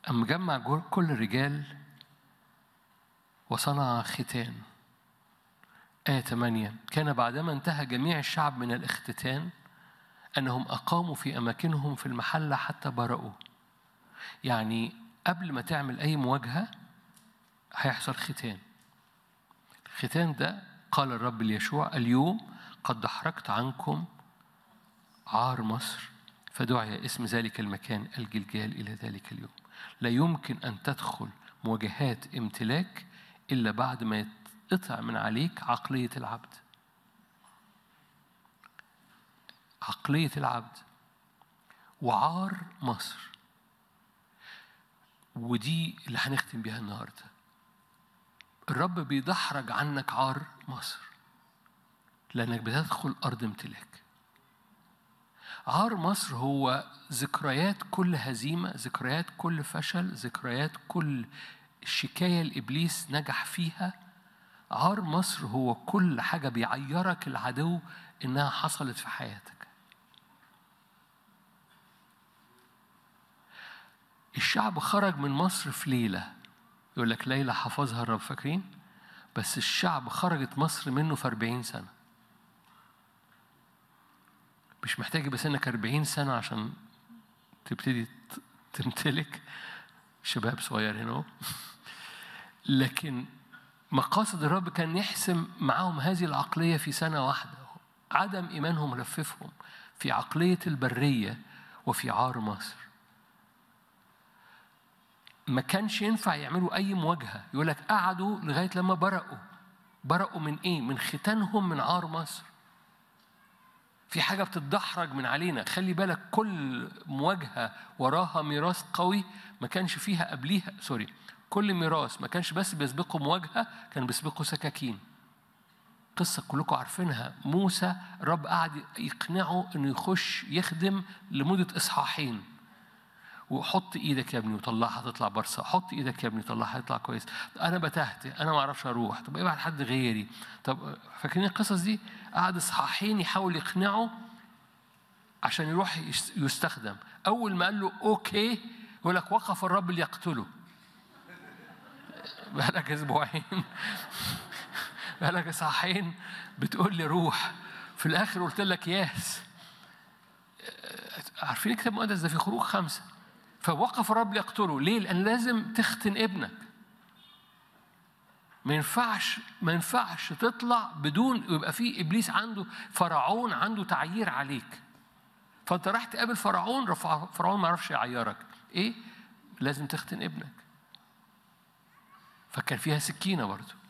أما جمع جر- كل الرجال وصنع ختان آية 8 كان بعدما انتهى جميع الشعب من الاختتان أنهم أقاموا في أماكنهم في المحلة حتى برأوا يعني قبل ما تعمل أي مواجهة هيحصل ختان الختان ده قال الرب ليشوع اليوم قد دحرجت عنكم عار مصر فدعي اسم ذلك المكان الجلجال إلى ذلك اليوم لا يمكن أن تدخل مواجهات امتلاك إلا بعد ما يتقطع من عليك عقلية العبد عقلية العبد وعار مصر ودي اللي هنختم بيها النهارده الرب بيدحرج عنك عار مصر لأنك بتدخل أرض امتلاك عار مصر هو ذكريات كل هزيمة ذكريات كل فشل ذكريات كل شكاية لإبليس نجح فيها عار مصر هو كل حاجة بيعيرك العدو إنها حصلت في حياتك الشعب خرج من مصر في ليلة يقول لك ليلة حفظها الرب فاكرين بس الشعب خرجت مصر منه في 40 سنة مش محتاج يبقى سنك 40 سنة عشان تبتدي ت- تمتلك شباب صغير هنا أهو. لكن مقاصد الرب كان يحسم معاهم هذه العقلية في سنة واحدة عدم إيمانهم لففهم في عقلية البرية وفي عار مصر ما كانش ينفع يعملوا أي مواجهة يقول لك قعدوا لغاية لما برقوا برقوا من إيه؟ من ختانهم من عار مصر في حاجة بتتدحرج من علينا خلي بالك كل مواجهة وراها ميراث قوي ما كانش فيها قبليها سوري كل ميراث ما كانش بس بيسبقه مواجهة كان بيسبقه سكاكين قصة كلكم عارفينها موسى رب قعد يقنعه انه يخش يخدم لمدة اصحاحين وحط ايدك يا ابني وطلعها تطلع برصه حط ايدك يا ابني طلعها تطلع كويس انا بتهت انا ما اعرفش اروح طب ابعت حد غيري طب فاكرين القصص دي قعد اصحاحين يحاول يقنعه عشان يروح يس- يستخدم اول ما قال له اوكي يقول لك وقف الرب ليقتله بقالك اسبوعين بقالك اصحاحين بتقول لي روح في الاخر قلت لك ياس عارفين الكتاب المقدس ده في خروج خمسه فوقف الرب ليقتله ليه؟ لأن لازم تختن ابنك ما ينفعش ما ينفعش تطلع بدون يبقى في ابليس عنده فرعون عنده تعيير عليك فانت راح تقابل فرعون رفع فرعون ما يعرفش يعيرك ايه لازم تختن ابنك فكان فيها سكينه برضه